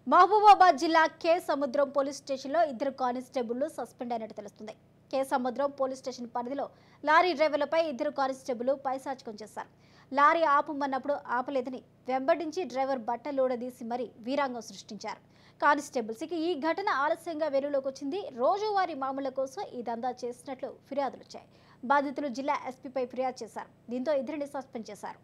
మహబూబాబాద్ జిల్లా కే సముద్రం పోలీస్ స్టేషన్లో ఇద్దరు కానిస్టేబుళ్లు సస్పెండ్ అయినట్టు తెలుస్తుంది కే సముద్రం పోలీస్ స్టేషన్ పరిధిలో లారీ డ్రైవర్లపై ఇద్దరు కానిస్టేబుల్ పైశాచకం చేశారు లారీ ఆపమన్నప్పుడు ఆపలేదని వెంబడించి డ్రైవర్ బట్టలోడదీసి మరీ వీరాంగం సృష్టించారు కానిస్టేబుల్స్కి ఈ ఘటన ఆలస్యంగా వెలుగులోకి వచ్చింది రోజువారీ మామూళ్ల కోసం ఈ దందా చేసినట్లు ఫిర్యాదులు వచ్చాయి బాధితులు జిల్లా ఎస్పీపై ఫిర్యాదు చేశారు దీంతో ఇద్దరిని సస్పెండ్ చేశారు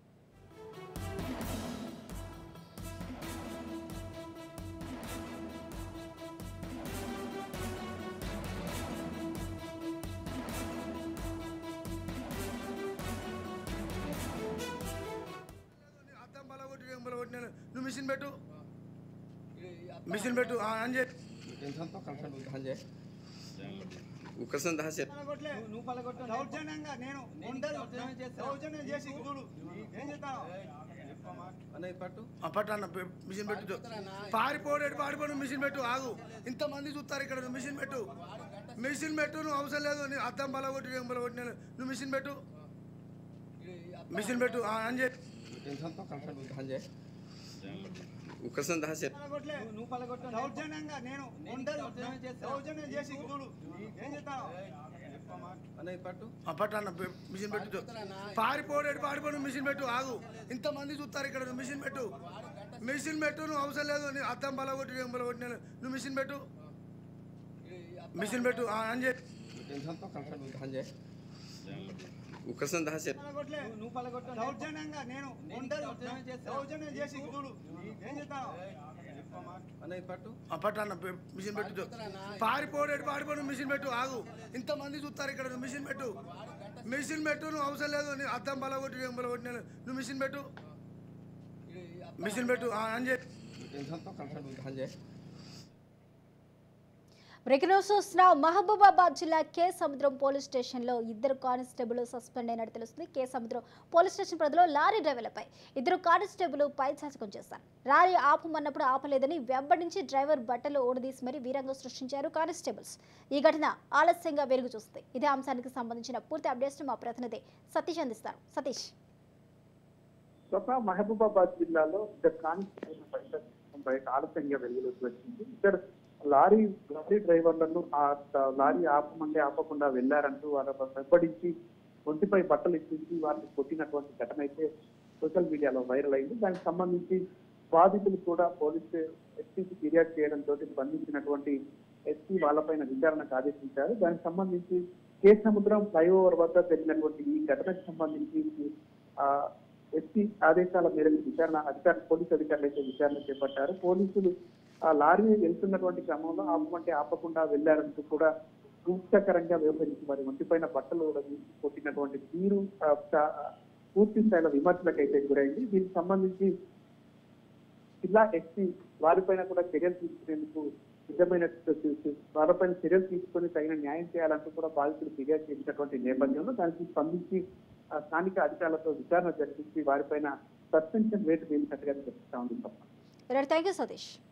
అద్దం బల కొట్టి రేం బల కొట్టినాను నువ్వు మిషన్ పెట్టు మిషన్ పెట్టు ఆ, ఆన్ చేయి టెన్షన్ తో కన్సల్ట్ ध्यान जाए उकसन दहा से నువ్వు పలగొట్టు దౌర్జన్యంగా నేను ఉండదు దౌర్జన్యం చేసి చూడు ఏం చేస్తాను అనే పట్టు ఆ, పట్టు అన్న పె- మిషన్ పెట్టు పారిపోడేడు పారిపోడు మిషన్ పెట్టు ఆగు ఇంతమంది చూస్తారు ఇక్కడ నువ్వు మిషన్ పెట్టు మిషన్ పెట్టు నువ్వు అవసరం లేదు నీ అద్దం బల కొట్టి రేం బల కొట్టినాను నువ్వు మిషన్ పెట్టు మిషన్ పెట్టు ఆ, ఆన్ చేయి టెన్షన్ తో కన్సల్ట్ ध्यान जाए उकसन दहा से నువ్వు పలగొట్టు దౌర్జన్యంగా నేను ఉండదు దౌర్జన్యం చేసి చూడు ఏం చేస్తాను అనే పట్టు ఆ, పట్టు అన్న పె- మిషన్ పెట్టు పారిపోడేడు పారిపోడు మిషన్ పెట్టు ఆగు ఇంతమంది చూస్తారు ఇక్కడ నువ్వు మిషన్ పెట్టు మిషన్ పెట్టు నువ్వు అవసరం లేదు నీ అద్దం బల కొట్టి రేం బల కొట్టినాను నువ్వు మిషన్ పెట్టు మిషన్ పెట్టు ఆ, ఆన్ చేయి టెన్షన్ తో కన్సల్ట్ ध्यान जाए उकसन दहा से నువ్వు పలగొట్టు దౌర్జన్యంగా నేను ఉండదు దౌర్జన్యం చేసి చూడు ఏం చేస్తాను అనే పట్టు ఆ, పట్టు అన్న పె- మిషన్ పెట్టు పారిపోడేడు పారిపోడు మిషన్ పెట్టు ఆగు ఇంతమంది చూస్తారు ఇక్కడ నువ్వు మిషన్ పెట్టు మిషన్ పెట్టు నువ్వు అవసరం లేదు నీ అద్దం బల కొట్టి రేం బల కొట్టినాను నువ్వు మిషన్ పెట్టు మిషన్ పెట్టు ఆ, ఆన్ చేయి టెన్షన్ తో కన్సల్ట్ ध्यान जाए బ్రేకింగ్ న్యూస్ చూస్తున్నాం మహబూబాబాద్ జిల్లా కే సముద్రం పోలీస్ స్టేషన్లో ఇద్దరు కానిస్టేబుల్ సస్పెండ్ అయినట్టు తెలుస్తుంది కే సముద్రం పోలీస్ స్టేషన్ పరిధిలో లారీ డ్రైవర్లపై ఇద్దరు కానిస్టేబుల్ పైశాచకం చేశారు లారీ ఆపమన్నప్పుడు ఆపలేదని వెంబడించి డ్రైవర్ బట్టలు ఓడదీసి మరీ వీరంగం సృష్టించారు కానిస్టేబుల్స్ ఈ ఘటన ఆలస్యంగా వెలుగు చూస్తుంది ఇదే అంశానికి సంబంధించిన పూర్తి అప్డేట్స్ మా ప్రతినిధి సతీష్ అందిస్తారు సతీష్ స్వత మహబూబాబాద్ జిల్లాలో ఇద్దరు కానిస్టేబుల్ బయట బయట ఆలస్యంగా వెలుగులోకి వచ్చింది ఇద్దరు లారీ లారీ డ్రైవర్లను ఆ త- లారీ ఆపమంటే ఆపకుండా వెళ్లారంటూ వాళ్ళ వెంబడించి ఒంటిపై బట్టలు ఇచ్చేసి వారిని కొట్టినటువంటి ఘటన అయితే సోషల్ మీడియాలో వైరల్ అయింది దానికి సంబంధించి బాధితులు కూడా పోలీసు ఎస్పీకి ఫిర్యాదు చేయడంతో స్పందించినటువంటి ఎస్పీ వాళ్ళపైన విచారణకు ఆదేశించారు దానికి సంబంధించి కే సముద్రం ఫ్లైఓవర్ వద్ద జరిగినటువంటి ఈ ఘటనకు సంబంధించి ఆ ఎస్పీ ఆదేశాల మేరకు విచారణ అధికారులు పోలీసు అధికారులు అయితే విచారణ చేపట్టారు పోలీసులు ఆ లారీ వెళ్తున్నటువంటి క్రమంలో ఆపమంటే ఆపకుండా వెళ్లారంటూ కూడా దూషకరంగా వ్యవహరించి వారి ఒంటిపైన బట్టలు ఉడదీసి కొట్టినటువంటి తీరు ఆ, చా- పూర్తి స్థాయిలో విమర్శలకు అయితే గురైంది దీనికి సంబంధించి జిల్లా ఎస్పీ వారిపైన కూడా చర్యలు తీసుకునేందుకు సిద్ధమైన వారిపైన చర్యలు తీసుకొని తగిన న్యాయం చేయాలంటూ కూడా బాధితులు ఫిర్యాదు చేసినటువంటి నేపథ్యంలో దానికి స్పందించి ఆ, స్థానిక అధికారులతో విచారణ జరిపించి వారిపైన సస్పెన్షన్ వేటు వేసినట్టుగా చెప్తా ఉంది తప్ప థ్యాంక్ యూ సతీష్